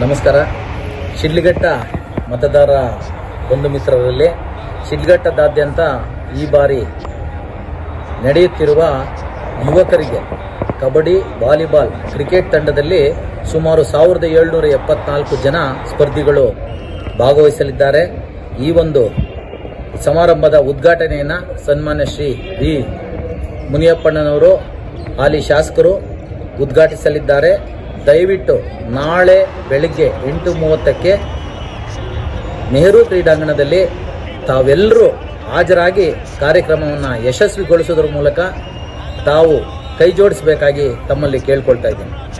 ನಮಸ್ಕಾರ ಶಿಡ್ಲಘಟ್ಟ ಮತದಾರ ಬಂಧು ಮಿತ್ರರಲ್ಲಿ ಶಿಡ್ಲಘಟ್ಟದಾದ್ಯಂತ ಈ ಬಾರಿ ನಡೆಯುತ್ತಿರುವ ಯುವಕರಿಗೆ ಕಬಡ್ಡಿ ವಾಲಿಬಾಲ್ ಕ್ರಿಕೆಟ್ ತಂಡದಲ್ಲಿ ಸುಮಾರು ಸಾವಿರದ ಏಳ್ನೂರ ಎಪ್ಪತ್ನಾಲ್ಕು ಜನ ಸ್ಪರ್ಧಿಗಳು ಭಾಗವಹಿಸಲಿದ್ದಾರೆ ಈ ಒಂದು ಸಮಾರಂಭದ ಉದ್ಘಾಟನೆಯನ್ನು ಸನ್ಮಾನ್ಯ ಶ್ರೀ ವಿ ಮುನಿಯಪ್ಪಣ್ಣನವರು ಹಾಲಿ ಶಾಸಕರು ಉದ್ಘಾಟಿಸಲಿದ್ದಾರೆ ದಯವಿಟ್ಟು ನಾಳೆ ಬೆಳಿಗ್ಗೆ ಎಂಟು ಮೂವತ್ತಕ್ಕೆ ನೆಹರು ಕ್ರೀಡಾಂಗಣದಲ್ಲಿ ತಾವೆಲ್ಲರೂ ಹಾಜರಾಗಿ ಕಾರ್ಯಕ್ರಮವನ್ನು ಯಶಸ್ವಿಗೊಳಿಸೋದ್ರ ಮೂಲಕ ತಾವು ಕೈ ಜೋಡಿಸಬೇಕಾಗಿ ತಮ್ಮಲ್ಲಿ ಕೇಳ್ಕೊಳ್ತಾ ಇದ್ದೀನಿ